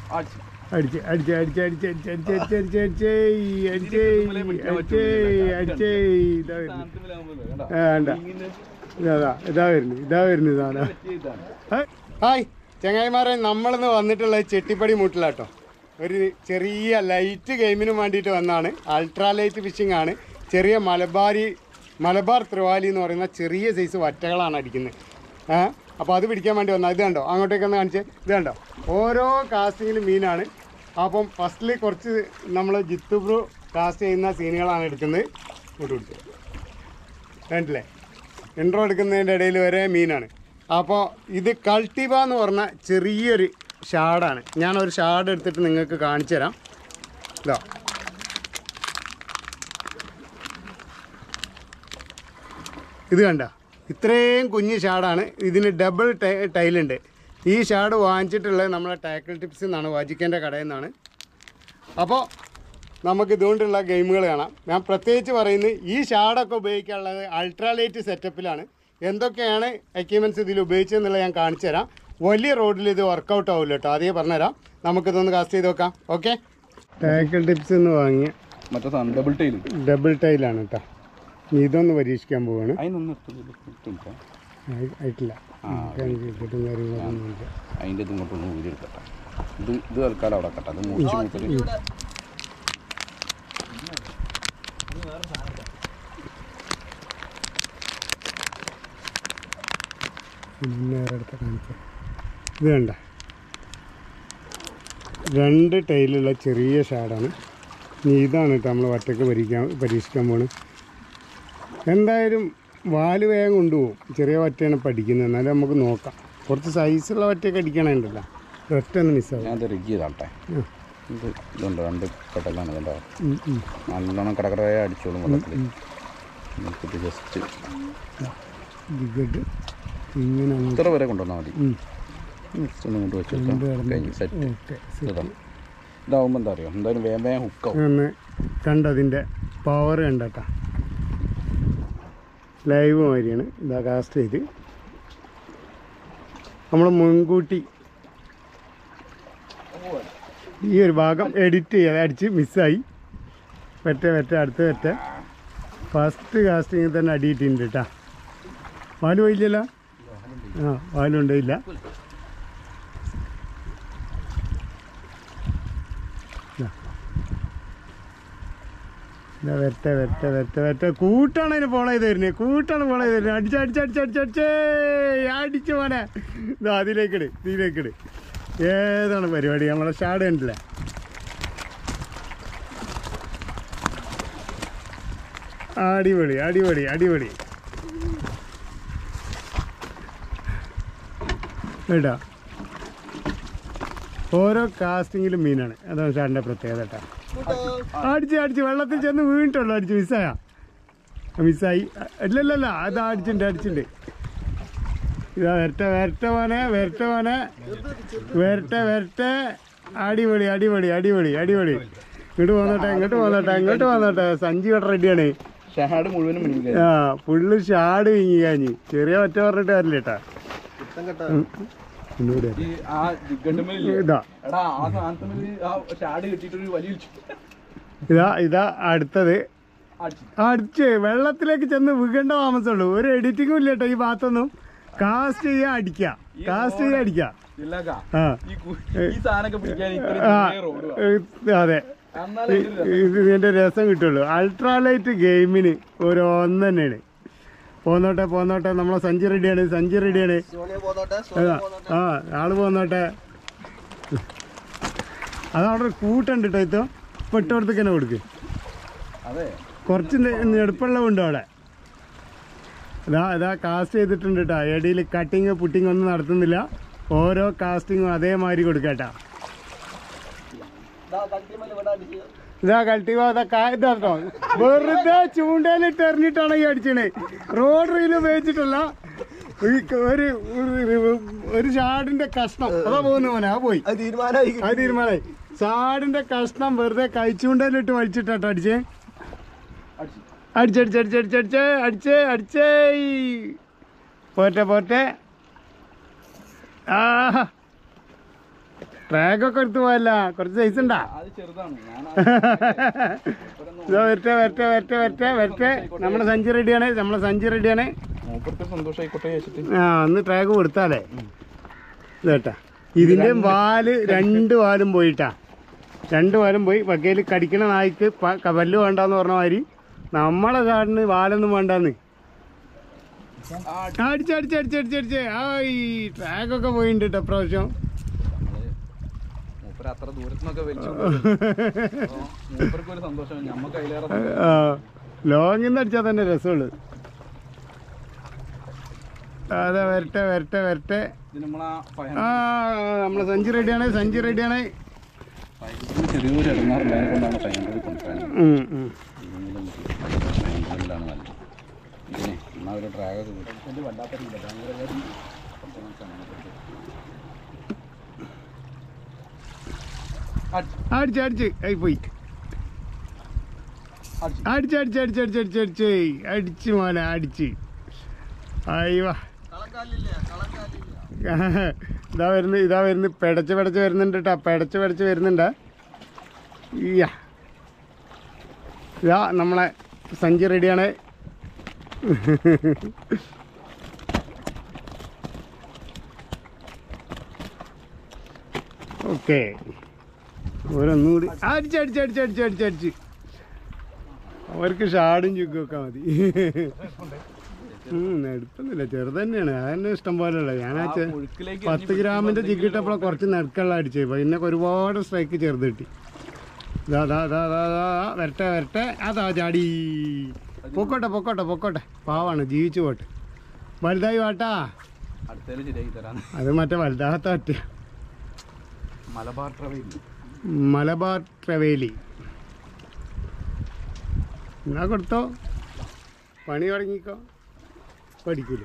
അടിച്ച്. അടിച്ച് അടിച്ച് അടിച്ച് അടിച്ച് അടിച്ച് അടിച്ച് അടിച്ച് അടിച്ച് അടിച്ച് അടിച്ച് ഇതിനെ പിടിക്കാൻ അടിച്ച് പറ്റൂല. അടിച്ച് ഇതാ വരുന്നു സാധനത്തിലാവുമ്പോ കണ്ടോ? ആ, വേണ്ട ഇങ്ങനെ ഇതാ ഇതാ വരുന്നു ഇതാ വരുന്നു സാധനം പറ്റിയ ഇതാണ്. ഹായ് ചങ്ങായിമാരെ നമ്മളിന്ന് വന്നിട്ടുള്ള ചെട്ടിപ്പടി മൂട്ടിലാട്ടോ ഒരു ചെറിയ ലൈറ്റ് ഗെയിമിന് വേണ്ടിയിട്ട് വന്നാണ് അൾട്രാ ലൈറ്റ് ഫിഷിംഗ് ആണ് ചെറിയ മലബാരി മലബാർ ത്രിവാലി എന്ന് പറയുന്ന ചെറിയ സൈസ് വറ്റകളാണ് അടിക്കുന്നത് ഏ അപ്പോൾ അത് പിടിക്കാൻ വേണ്ടി വന്നാൽ ഇത് കണ്ടോ അങ്ങോട്ടേക്കൊന്ന് കാണിച്ച് ഇത് കണ്ടോ ഓരോ കാസ്റ്റിങ്ങിലും മീനാണ് അപ്പം ഫസ്റ്റിൽ കുറച്ച് നമ്മൾ ജിത്തു ബ്രോ കാസ്റ്റ് ചെയ്യുന്ന സീനുകളാണ് എടുക്കുന്നത് ഇങ്ങോട്ട് പിടിച്ചത് കണ്ടില്ലേ ഇൻട്രോ എടുക്കുന്നതിൻ്റെ ഇടയിൽ വരെ മീനാണ് അപ്പോൾ ഇത് കൾട്ടിവ എന്ന് പറഞ്ഞ ചെറിയൊരു ഷാഡാണ് ഞാനൊരു ഷാഡ് എടുത്തിട്ട് നിങ്ങൾക്ക് കാണിച്ചു തരാം ഇതാ ഇത് കണ്ട ഇത്രയും കുഞ്ഞ് ഷാഡാണ് ഇതിന് ഡബിൾ ടൈ ടൈലുണ്ട് ഈ ഷാഡ് വാങ്ങിച്ചിട്ടുള്ളത് നമ്മളെ ടാക്കിൾ ടിപ്സ് എന്നാണ് വാജിക്കേൻ്റെ കടയിൽ നിന്നാണ് അപ്പോൾ നമുക്ക് ഇതുകൊണ്ടുള്ള ഗെയിമുകൾ കാണാം ഞാൻ പ്രത്യേകിച്ച് പറയുന്നത് ഈ ഷാഡൊക്കെ ഉപയോഗിക്കാനുള്ളത് അൾട്രാലൈറ്റ് സെറ്റപ്പിലാണ് എന്തൊക്കെയാണ് എക്യുപ്മെൻറ്റ്സ് ഇതിൽ ഉപയോഗിച്ചതെന്നുള്ളത് ഞാൻ കാണിച്ചു തരാം വലിയ റോഡിൽ ഇത് വർക്കൗട്ട് ആവില്ല കേട്ടോ ആദ്യം പറഞ്ഞുതരാം നമുക്കിതൊന്ന് കാസ്റ്റ് ചെയ്ത് നോക്കാം ഓക്കെ ടാക്കിൾ ടിപ്സ് എന്ന് വാങ്ങിയ മറ്റേ സാധനം ഡബിൾ ടൈലും ഡബിൾ ടൈലാണ് കേട്ടോ ഇനി ഇതൊന്ന് പരീക്ഷിക്കാൻ പോവാണ് അതിനൊന്നും എടുത്തില്ല എടുത്തില്ല. ആയി- ആയിട്ടില്ല എനിക്ക് കിട്ടും കാര്യങ്ങളൊന്നുമില്ല അതിൻ്റെ ഇത് ഇങ്ങോട്ടൊന്ന് ഊരിയെടുക്കട്ടെ ഇത് ഇത് തൽക്കാലം അവിടെ കട്ടെ അത് മൂച്ച് മൂപ്പര് പിന്നെ വേറെ അടുത്ത കാണിക്കാം ഇത് കണ്ട രണ്ട് ടൈലുള്ള ചെറിയ ഷാഡാണ് ഇനി ഇതാണ് കേട്ടോ നമ്മൾ വറ്റക്ക് പരീക്ഷിക്കാൻ പരീക്ഷിക്കാൻ പോണ് എന്തായാലും വാല് വേഗം കൊണ്ടുപോകും ചെറിയ വറ്റയാണ് പഠിക്കുന്നത് എന്നാലും നമുക്ക് നോക്കാം കുറച്ച് സൈസുള്ള വറ്റയൊക്കെ അടിക്കണുണ്ടല്ലോ ഒറ്റ ഒന്ന് മിസ്സാവും ഞാൻ ഇത് റിഗ് ചെയ്താട്ടെ ഉം. ഇത് ഇതുണ്ട് രണ്ട് കടലാണ് കണ്ടോ ഉം, ഉം. നല്ലോണം കടകടയെ അടിച്ചോളും വെള്ളത്തിൽ നമുക്കിത് ജസ്റ്റ് ഇതിട്ട് ഇങ്ങനെ അങ്ങോട്ട് ഇത്ര വരെ കൊണ്ടുവന്നാൽ മതി ഉം. ജസ്റ്റ് ഒന്ന് കൊണ്ട് വെച്ചെടുക്കാം കൊണ്ട് കിടന്ന് കഴിഞ്ഞ് സെറ്റ് ഓക്കെ ഇതാ ഇതാവുമ്പോൾ എന്താ അറിയോ എന്തായാലും വേഗം വേഗം ഹുക്കാവും ഒന്ന് കണ്ടതിൻ്റെ പവർ കണ്ടട്ടാ ലൈവ് മാതിരിയാണ് ഇതാ കാസ്റ്റ് ചെയ്ത് നമ്മൾ മുൻകൂട്ടി ഈ ഒരു ഭാഗം എഡിറ്റ് ചെയ്യാതെ അടിച്ച് മിസ്സായി വെറ്റ വെറ്റ അടുത്ത് വെറ്റ ഫസ്റ്റ് കാസ്റ്റിങ്ങിൽ തന്നെ അടിയിട്ടുണ്ട് കേട്ടാ വാല് പോയില്ലല്ലോ ആ വാലുണ്ടായില്ല ഇതാ വരട്ടെ വരട്ടെ വരട്ടെ വരട്ടെ കൂട്ടാണ് അതിന് ഫോളോ ചെയ്ത് വരുന്നത് കൂട്ടാണ് ഫോളോ ചെയ്ത് വരുന്നത് അടിച്ച് അടിച്ച് അടിച്ച് അടിച്ച് അടിച്ചേ അടിച്ചു മോനെ ഇതാ അതിലേക്കിട് ഇതിലേക്കിട് ഏതാണ് പരിപാടി നമ്മളെ ഷാഡ് കണ്ടില്ലേ അടിപൊളി അടിപൊളി അടിപൊളി കേട്ടോ ഓരോ കാസ്റ്റിങ്ങിലും മീനാണ് അതാണ് ഷാഡിൻ്റെ പ്രത്യേകത കേട്ടോ അടിച്ച് അടിച്ച് വെള്ളത്തിൽ ചെന്ന് വീണിട്ടുള്ളൂ അടിച്ച് മിസ്സായ മിസ്സായി ഇല്ലല്ലല്ല അത് അടിച്ചിട്ടുണ്ട് അടിച്ചിട്ടുണ്ട് ഇതാ വരട്ടെ വരട്ടെ മോനെ വരട്ടെ മോനെ വരട്ടെ വരട്ടെ അടിപൊളി അടിപൊളി അടിപൊളി അടിപൊളി ഇങ്ങോട്ട് പോന്നോട്ടെ ഇങ്ങോട്ട് പോന്നോട്ടെ ഇങ്ങോട്ട് പോന്നോട്ടെ സഞ്ചി ഇവിടെ റെഡിയാണ് ഷഹാഡ് മുഴുവനും മിനിക്കുക ആ ഫുള്ള് ഷാഡ് വിങ്ങി കഴിഞ്ഞ് ചെറിയ ഒറ്റ പറഞ്ഞിട്ട് കാര്യമില്ല കേട്ടാ ഉം. ഒന്നുകൂടി ഈ ആ ജിഗണ്ടുമ്മലില്ലേ ഇതാ എടാ ആ സാധനത്തിന് ആ ഷാഡ് കിട്ടിയിട്ടൊരു വലിയ ഇതാ ഇതാ അടുത്തത് അടിച്ചു അടിച്ച് വെള്ളത്തിലേക്ക് ചെന്ന് വീകേണ്ട താമസമുള്ളൂ ഒരു എഡിറ്റിംഗും ഇല്ല കേട്ടോ ഈ ഭാഗത്തൊന്നും കാസ്റ്റ് ചെയ്യാ അടിക്കുക കാസ്റ്റ് ചെയ്യാ അടിക്കുക ഇല്ലക്കാ ആ ഈ കു- ഈ സാധനമൊക്കെ പിടിക്കാൻ ഇത്രയും ആ ചെറിയ റോഡ് ഇത് അതെ എന്നാലേ ഇ- ഇത് ഇതിന്റെ രസം കിട്ടുള്ളൂ അൾട്രാലൈറ്റ് ഗെയിമിന് ഒരു ഒന്ന് തന്നെയാണ് പോന്നോട്ടെ പോന്നോട്ടെ നമ്മളെ സഞ്ചി റെഡിയാണ് സഞ്ചി റെഡിയാണ് ആ ആള് പോന്നോട്ടെ അതവിടെ ഒരു കൂട്ടുണ്ട് കേട്ടോ ഇത്തോ പെട്ടോടത്തേക്ക് തന്നെ കൊടുക്ക് അതെ കുറച്ച് നെടുപ്പുള്ള ഉണ്ട് അവിടെ ഇതാ ഇതാ കാസ്റ്റ് ചെയ്തിട്ടുണ്ട് കേട്ടോ ഇടയിൽ കട്ടിങ് പുട്ടിങ് ഒന്നും നടത്തുന്നില്ല ഓരോ കാസ്റ്റിങ്ങും അതേമാതിരി കൊടുക്കട്ടാ ഇതാ കൾട്ടിവ ഇതാട്ടോ വെറുതെ ചൂണ്ടയിലിട്ട് എറിഞ്ഞിട്ടാണ് ഈ അടിച്ചണേ റോഡ് റീൽ ഉപയോഗിച്ചിട്ടല്ല ഈ ഒരു ഒരു- ഒരു ഷാഡിന്റെ കഷ്ണം അതാ പോകുന്നു മോനെ ആ പോയി അത് തീരുമാനമായി അത് തീരുമാനമായി ഷാഡിന്റെ കഷ്ണം വെറുതെ കഴിച്ചുകൊണ്ടല്ലിട്ട് വലിച്ചിട്ടാട്ടോ അടിച്ചേ അടിച്ചു അടിച്ചടിച്ചടിച്ചടിച്ചടിച്ചേ അടിച്ചേ അടിച്ചേ പോട്ടെ പോട്ടെ ആ ട്രാക്കൊക്കെ എടുത്ത് പോയല്ല കുറച്ച് സൈസ് ഉണ്ടാ അത് ചെറുതാണ് ഞാൻ ഇതാ വരട്ടെ വരട്ടെ വരട്ടെ വരട്ടെ വരട്ടെ നമ്മുടെ സഞ്ചി റെഡിയാണ് നമ്മുടെ സഞ്ചി റെഡിയാണ് മൂപ്പർക്ക് സന്തോഷമായിക്കോട്ടെ വെച്ചിട്ട് ആ ഒന്ന് ട്രാക്ക് കൊടുത്താലേ ഇതേട്ടാ ഇതിൻ്റെ വാല് രണ്ട് വാലും പോയിട്ടാ രണ്ട് വാലും പോയി വക്കയിൽ കടിക്കണ നായ്ക്ക് പ- ക- പല്ല് വേണ്ടാന്ന് പറഞ്ഞ മാതിരി നമ്മളെ കാടിന് വാലൊന്നും വേണ്ടാന്ന് അടിച്ച് അടിച്ച് അടിച്ച് അടിച്ച് അടിച്ച് ആ ഈ ട്രാക്കൊക്കെ പോയിട്ടുണ്ട് കേട്ടോ പ്രാവശ്യം മൂപ്പർ അത്ര ദൂരത്തു നിന്നൊക്കെ വലിച്ചു മൂപ്പർക്ക് ഒരു സന്തോഷം ഞമ്മക്ക് അതിലേറെ ലോങ്ങിൽ നിന്ന് അടിച്ചാൽ തന്നെ രസമുള്ളു അതെ വരട്ടെ വരട്ടെ വരട്ടെ ഇത് നമ്മളാ ആ നമ്മളെ സഞ്ചി റെഡിയാണ് സഞ്ചി റെഡിയാണ് പയൻപൂരിൽ ചെറിയൊരു ഇടങ്ങാറില്ലാതെ കൊണ്ടാണ് പയൻപൂരിൽ കൊണ്ടുപോകാൻ ഉം, ഉം. പയൻപൂരിലാണ് നല്ലത് ഇതിനെ എന്നാൽ ഒരു ഡ്രാഗൊക്കെ കിട്ടും വല്ലാത്ത രീതിയില്ല ഭയങ്കര വേദന. അടി, അടിച്ച് അടിച്ച് ആയി പോയി അടി. അടിച്ച് അടിച്ച് അടിച്ച് അടിച്ച് അടിച്ച് അടിച്ച് അടിച്ച് മോനെ അടിച്ച് അയ്യോ ഇതാ വരുന്നു ഇതാ വരുന്നു പെടച്ച് പെടച്ച് വരുന്നുണ്ട് കേട്ടോ പെടച്ച് പെടച്ച് വരുന്നുണ്ട് ഇയ്യാ ഇതാ നമ്മളെ സഞ്ചി റെഡിയാണ് ഓക്കെ ഓരോന്നും കൂടി അടിച്ച് അടിച്ച് അടിച്ച് അടിച്ച് അടിച്ച് അടിച്ച് അവർക്ക് ഷാടും ചുക്കൊക്കെ മതി ഉം, എടുപ്പൊന്നുമില്ല ചെറുത് തന്നെയാണ് അതന്നെ ഇഷ്ടം പോലെ ഉള്ളത് ഞാൻ ആ ആ ചെ- ഒഴുക്കിലേക്ക് പത്ത് ഗ്രാമിന്റെ ജിഗിട്ടപ്പോൾ കുറച്ച് നടുക്കുള്ള അടിച്ചു പിന്നെ ഒരുപാട് സ്ട്രൈക്ക് ചെറുത് കിട്ടി ദാ ദാ ദാ ദാ ദാ വരട്ടെ വരട്ടെ അതാ ചാടി പൊക്കോട്ടെ പൊക്കോട്ടെ പൊക്കോട്ടെ പാവാണ് ജീവിച്ചു പോട്ടെ വലുതായി വാട്ടാ അടുത്തേല് ശരിയാക്കി തരാൻ അത് മറ്റേ വലുതാത്ത പറ്റിയ മലബാർ ട്രവൽ മലബാർ ട്രവേലി എന്നാ കൊടുത്തോ പണി തുടങ്ങിക്കോ പഠിക്കൂല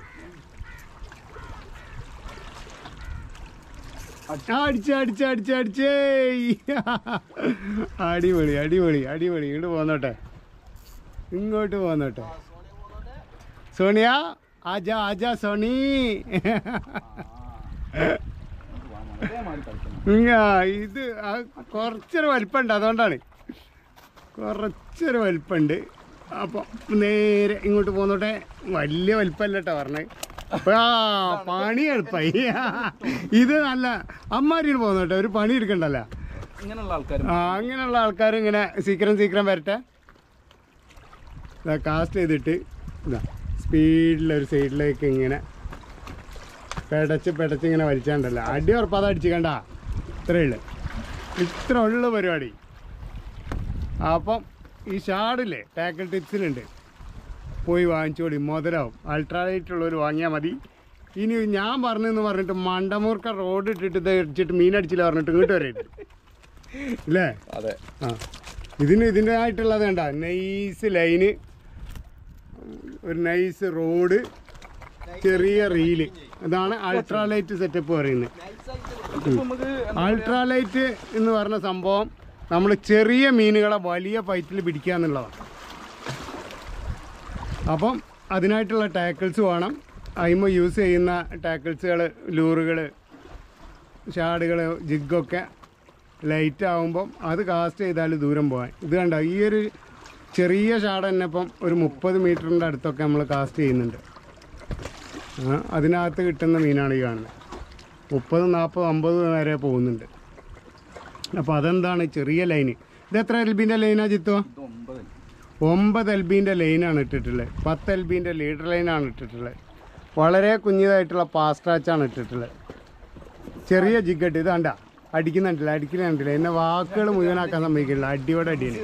അടിച്ച് അടിച്ച് അടിച്ച് അടിച്ചേ അടിപൊളി അടിപൊളി അടിപൊളി ഇങ്ങോട്ട് പോന്നോട്ടെ ഇങ്ങോട്ട് പോന്നോട്ടെ സോണിയ ആജാ ആജാ സോണി ഇങ്ങ ഇത് ആ കുറച്ചൊരു വലിപ്പമുണ്ട് അതുകൊണ്ടാണ് കുറച്ചൊരു വലിപ്പമുണ്ട് അപ്പം നേരെ ഇങ്ങോട്ട് പോന്നോട്ടെ വലിയ വലിപ്പമല്ല കേട്ടോ പറഞ്ഞത് അപ്പൊ ആ പണി എളുപ്പമായി ഇത് നല്ല അമ്മാരിന് പോന്നോട്ടെ ഒരു പണി എടുക്കണ്ടല്ലോ ഇങ്ങനെയുള്ള ആൾക്കാർ ആ അങ്ങനെയുള്ള ആൾക്കാർ ഇങ്ങനെ സീക്രം സീക്രം വരട്ടെ ഇതാ കാസ്റ്റ് ചെയ്തിട്ട് ഇതാ സ്പീഡിലൊരു സൈഡിലേക്ക് ഇങ്ങനെ പെടച്ച് പെടച്ച് ഇങ്ങനെ വലിച്ചാണ്ടല്ലോ അടി ഉറപ്പാതെ അടിച്ച് കണ്ട ഇത്രയേ ഉള്ളു ഇത്ര ഉള്ള പരിപാടി അപ്പം ഈ ഷാഡില്ലേ ടാക്കിൾ ടിപ്സിലുണ്ട് പോയി വാങ്ങിച്ചോടി മുതലാവും അൾട്രാലൈറ്റ് ഉള്ളവർ വാങ്ങിയാൽ മതി ഇനി ഞാൻ പറഞ്ഞെന്ന് പറഞ്ഞിട്ട് മണ്ടമൂർക്ക റോഡ് ഇട്ടിട്ട് ഇത് അടിച്ചിട്ട് മീനടിച്ചില്ല പറഞ്ഞിട്ട് ഇങ്ങോട്ട് വരരുത് ഇല്ലേ അതെ ആ ഇതിന് ഇതിൻ്റെതായിട്ടുള്ളത് വേണ്ട നൈസ് ലൈന് ഒരു നൈസ് റോഡ് ചെറിയ റീല് അതാണ് അൾട്രാലൈറ്റ് സെറ്റപ്പ് പറയുന്നത് ഇതിപ്പോ നമുക്ക് അൾട്രാലൈറ്റ് എന്ന് പറഞ്ഞ സംഭവം നമ്മൾ ചെറിയ മീനുകളെ വലിയ ഫൈറ്റിൽ പിടിക്കുക എന്നുള്ളതാണ് അപ്പം അതിനായിട്ടുള്ള ടാക്കിൾസ് വേണം അതിമ യൂസ് ചെയ്യുന്ന ടാക്കിൾസുകൾ ലൂറുകൾ ഷാഡുകൾ ജിഗൊക്കെ ലൈറ്റ് ആകുമ്പം അത് കാസ്റ്റ് ചെയ്താൽ ദൂരം പോകാൻ ഇത് കണ്ട ഈ ഒരു ചെറിയ ഷാഡ് തന്നെ ഇപ്പം ഒരു മുപ്പത് മീറ്ററിൻ്റെ അടുത്തൊക്കെ നമ്മൾ കാസ്റ്റ് ചെയ്യുന്നുണ്ട് ആ, അതിനകത്ത് കിട്ടുന്ന മീനാണ് ഈ കാണുന്നത് മുപ്പത് നാൽപ്പത് അമ്പത് വരെ പോകുന്നുണ്ട് അപ്പോൾ അതെന്താണ് ചെറിയ ലൈന് ഇത് എത്ര എൽ ബിൻ്റെ ലൈനാ ചിത്തോ ഇത് ഒമ്പത് ഒമ്പത് എൽ ബിൻ്റെ ലൈനാണ് ഇട്ടിട്ടുള്ളത് പത്ത് എൽ ബിൻ്റെ ലീഡർ ലൈനാണ് ഇട്ടിട്ടുള്ളത് വളരെ കുഞ്ഞതായിട്ടുള്ള പാസ്റ്റാച്ചാണ് ഇട്ടിട്ടുള്ളത് ചെറിയ ജിഗട്ട് ഇത് കണ്ട അടിക്കുന്നുണ്ടല്ല അടിക്കുന്നുണ്ടല്ല എന്നെ വാക്കുകൾ മുഴുവനാക്കാൻ സമ്മതിക്കില്ല അടിയോടെ അടിയാണ്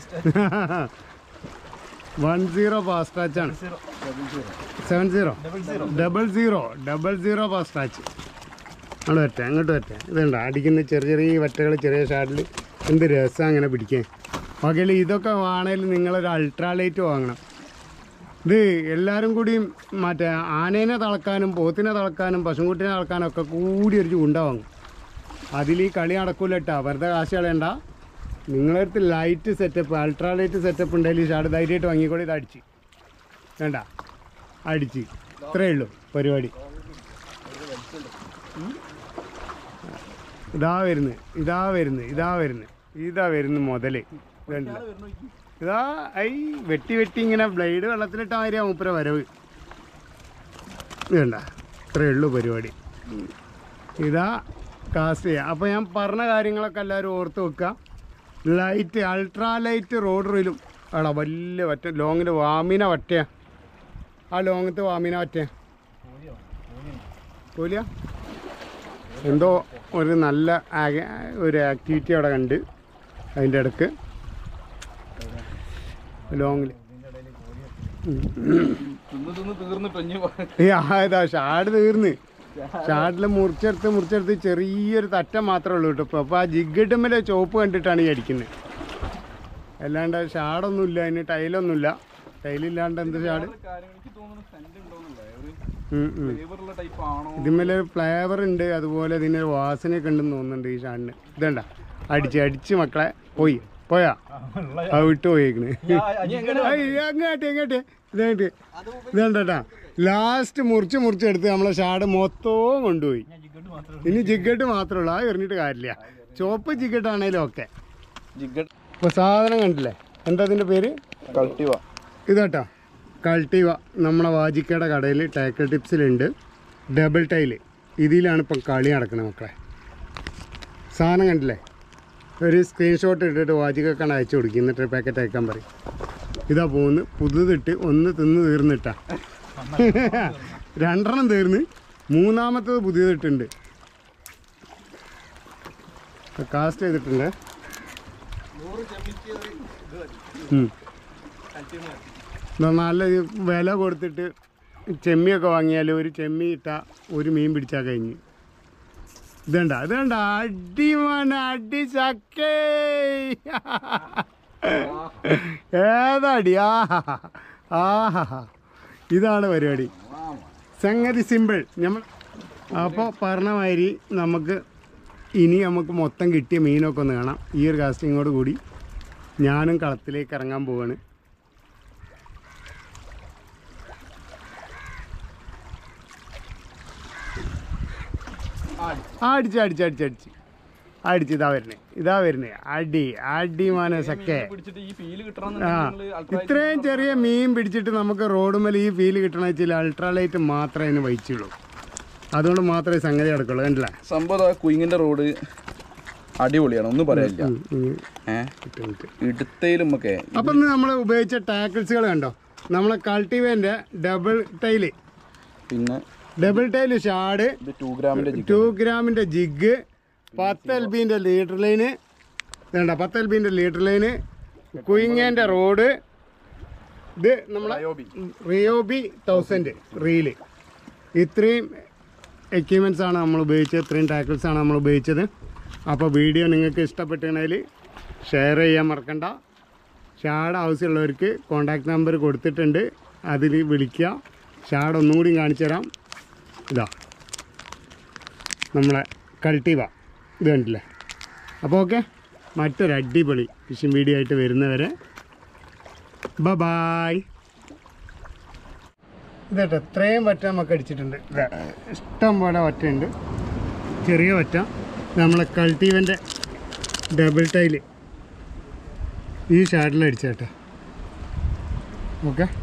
വൺ സീറോ പാസ്റ്റാച്ചാണ് seven zero double zero double zero പാസ്റ്റാച്ച് അങ്ങോട്ട് വരട്ടെ അങ്ങോട്ട് വരട്ടെ ഇതുണ്ട് അടിക്കുന്ന ചെറിയ ചെറിയ വറ്റകൾ ചെറിയ ഷാഡിൽ എന്ത് രസം അങ്ങനെ പിടിക്കാൻ പകൽ ഇതൊക്കെ വേണേൽ നിങ്ങളൊരു അൾട്രാലൈറ്റ് വാങ്ങണം ഇത് എല്ലാവരും കൂടിയും മറ്റേ ആനേനെ തളക്കാനും പോത്തിനെ തളക്കാനും പശുക്കുട്ടിനെ തളക്കാനും ഒക്കെ കൂടി ഒരു ചൂണ്ട വാങ്ങും അതിൽ ഈ കളി നടക്കൂല കേട്ടോ വെറുതെ കാശ് കളയണ്ട നിങ്ങളടുത്ത് ലൈറ്റ് സെറ്റപ്പ് അൾട്രാലൈറ്റ് സെറ്റപ്പ് ഉണ്ടെങ്കിൽ ഷാഡ് ധൈര്യമായിട്ട് വാങ്ങിക്കോളി ഇത് അടിച്ച് വേണ്ട അടിച്ച് ഇത്രയേ ഉള്ളൂ പരിപാടി ഇതാ വരുന്നത് ഇതാ വരുന്നത് ഇതാ വരുന്നത് ഇതാ വരുന്നു മുതല് ഇതുണ്ടല്ലോ ഇതാ ഐ വെട്ടി വെട്ടി ഇങ്ങനെ ബ്ലേഡ് വെള്ളത്തിലിട്ട മാതിരിയാ മൂപ്പര വരവ് ഇതുണ്ട ഇത്രയേ ഉള്ളൂ പരിപാടി ഇതാ കാസ്റ്റ് ചെയ്യുക അപ്പോൾ ഞാൻ പറഞ്ഞ കാര്യങ്ങളൊക്കെ എല്ലാവരും ഓർത്ത് വെക്കുക ലൈറ്റ് അൾട്രാ ലൈറ്റ് റോഡ് റീലും ആടാ വലിയ വറ്റ ലോങ്ങിൽ വാമിന വറ്റയ ആ ലോങ്ങത്തെ വാമിന വറ്റയ പോലിയ എന്തോ ഒരു നല്ല ആക- ഒരു ആക്ടിവിറ്റി അവിടെ കണ്ട് അതിൻ്റെ ഇടക്ക് ലോങ്ങിൽ തിന്ന് തിന്ന് തീർന്നിട്ട് ഇനി ഈ ആയതാ ഷാഡ് തീർന്ന് ഷാഡിൽ മുറിച്ചെടുത്ത് മുറിച്ചെടുത്ത് ചെറിയൊരു തറ്റം മാത്രമേ ഉള്ളൂ കേട്ടോ അപ്പോൾ ആ ജിഗിട്ടുമ്മലെ ചോപ്പ് കണ്ടിട്ടാണ് ഈ അടിക്കുന്നത് അല്ലാണ്ട് ഷാഡൊന്നുമില്ല അതിന് ടൈലൊന്നുമില്ല ടൈലില്ലാണ്ട് എന്ത് ഷാഡ് എനിക്ക് തോന്നുന്നു സെന്റ് ഉണ്ടോന്നില്ല ഒരു ഉം, ഉം. ഫ്ലേവറുള്ള ടൈപ്പ് ആണോ ഇതിന്മേലെ ഫ്ലേവർ ഉണ്ട് അതുപോലെ ഇതിന് വാസനയൊക്കെ ഉണ്ടെന്ന് തോന്നുന്നുണ്ട് ഈ ഷാഡിന് ഇതണ്ട അടിച്ച് അടിച്ച് മക്കളെ പോയി പോയാ ആ വിട്ടു പോയേക്കണ് അങ്ങോട്ടെ അങ്ങോട്ടെ ഇതായിട്ട് ഇതണ്ടാ ലാസ്റ്റ് മുറിച്ച് മുറിച്ചെടുത്ത് നമ്മളെ ഷാഡ് മൊത്തവും കൊണ്ടുപോയി ഇനി ജിഗട്ട് മാത്രമേ ഉള്ളൂ ആ എറിഞ്ഞിട്ട് കാര്യമില്ല ചുവപ്പ് ജിഗട്ട് ആണേലും ഒക്കെ ജിഗഡ് ഇപ്പൊ സാധനം കണ്ടില്ലേ എന്താ അതിന്റെ പേര് കൾട്ടിവ ഇതാട്ടോ കൾട്ടിവ നമ്മളെ വാജിക്കയുടെ കടയിൽ ടേക്കൽ ടിപ്സിലുണ്ട് ഡബിൾ ടൈല് ഇതിലാണ് ഇപ്പം കളി നടക്കുന്നത് മക്കളെ സാധനം കണ്ടില്ലേ ഒരു സ്ക്രീൻഷോട്ട് ഇട്ടിട്ട് വാജിക്കൊക്കെയാണ് അയച്ചു കൊടുക്കും എന്നിട്ട് പാക്കറ്റ് അയക്കാൻ പറയും ഇതാ പോകുന്നു പുതുതിട്ട് ഒന്ന് തിന്ന് തീർന്നിട്ടാ രണ്ടെണ്ണം തീർന്ന് മൂന്നാമത്തത് പുതിയതിട്ടുണ്ട് കാസ്റ്റ് ചെയ്തിട്ടുണ്ട് ഉം. എന്നാ നല്ല ഈ വില കൊടുത്തിട്ട് ചെമ്മിയൊക്കെ വാങ്ങിയാൽ ഒരു ചെമ്മി ഇട്ട ഒരു മീൻ പിടിച്ചാൽ കഴിഞ്ഞ് ഇതണ്ട ഇതണ്ട അടി മോന അടി ചക്കേ ഏതാടി ആഹാ ആഹാ ഇതാണ് പരിപാടി സംഗതി സിമ്പിൾ നമ്മൾ അപ്പോൾ പറഞ്ഞ മാതിരി നമുക്ക് ഇനി നമുക്ക് മൊത്തം കിട്ടിയ മീനൊക്കെ ഒന്ന് കാണാം ഈ ഒരു കാസ്റ്റിങ്ങോട് കൂടി ഞാനും കളത്തിലേക്ക് ഇറങ്ങാൻ പോവാണ് അടിച്ച് അടിച്ച് അടിച്ച് അടിച്ച് അടിച്ച് ഇതാ വരുന്നേ ഇതാ വരുന്നേ അടി അടി മനസ്സൊക്കെ പിടിച്ചിട്ട് ഈ ഫീല് ആ ഇത്രയും ചെറിയ മീൻ പിടിച്ചിട്ട് നമുക്ക് റോഡുമേൽ ഈ ഫീൽ കിട്ടണ വെച്ചാൽ അൾട്രാലൈറ്റ് മാത്രമേ അതിന് വഹിച്ചുള്ളൂ അതുകൊണ്ട് മാത്രമേ സംഗതി നടക്കുള്ളൂ കണ്ടില്ല സംഭവം കുയിങ്ങിന്റെ റോഡ് അടിപൊളിയാണ് ഒന്നും പറയാനില്ല ഏഹ് ഇടുത്തയിലും ഒക്കെ അപ്പം ഇന്ന് നമ്മൾ ഉപയോഗിച്ച ടാക്കിൾസുകൾ കണ്ടോ നമ്മളെ കൾട്ടിവേൻ്റെ ഡബിൾ ടൈല് പിന്നെ ഡബിൾ ടൈല് ഷാഡ് ഇത് ടു ഗ്രാമിന്റെ ജിഗ് ടു ഗ്രാമിൻ്റെ ജിഗ് പത്ത് എൽ ബിൻ്റെ ലീറ്റർ ലൈന് വേണ്ട പത്ത് എൽ ബിൻ്റെ ലീറ്റർ ലൈന് കുയിങ്ങേൻ്റെ റോഡ് ഇത് നമ്മളെ റിയോബി തൗസൻഡ് റീല് ഇത്രയും എക്യുപ്മെൻറ്റ്സ് ആണ് നമ്മൾ ഉപയോഗിച്ചത് ഇത്രയും ടാക്കിൾസ് ആണ് നമ്മൾ ഉപയോഗിച്ചത് അപ്പോൾ വീഡിയോ നിങ്ങൾക്ക് ഇഷ്ടപ്പെട്ടുകഴിഞ്ഞാൽ ഷെയർ ചെയ്യാൻ മറക്കണ്ട ഷാഡ് ആവശ്യമുള്ളവർക്ക് കോണ്ടാക്ട് നമ്പർ കൊടുത്തിട്ടുണ്ട് അതിൽ വിളിക്കുക ഷാഡ് ഒന്നും കൂടി കാണിച്ചു തരാം ഇതാ നമ്മളെ കൾട്ടിവ ഇത് കണ്ടില്ലേ അപ്പോൾ ഓക്കെ മറ്റൊരു അടിപൊളി ഫിഷിംഗ് വീഡിയോ ആയിട്ട് വരുന്നവരെ ബ ബായ് ഇതേട്ടോ ഇത്രയും വറ്റ നമുക്ക് അടിച്ചിട്ടുണ്ട് ഇതാ ഇഷ്ടം പോലെ വറ്റയുണ്ട് ചെറിയ വറ്റ നമ്മളെ കൾട്ടീവൻ്റെ ഡബിൾ ടൈല് ഈ ഷാഡിൽ അടിച്ചേട്ടോ ഓക്കെ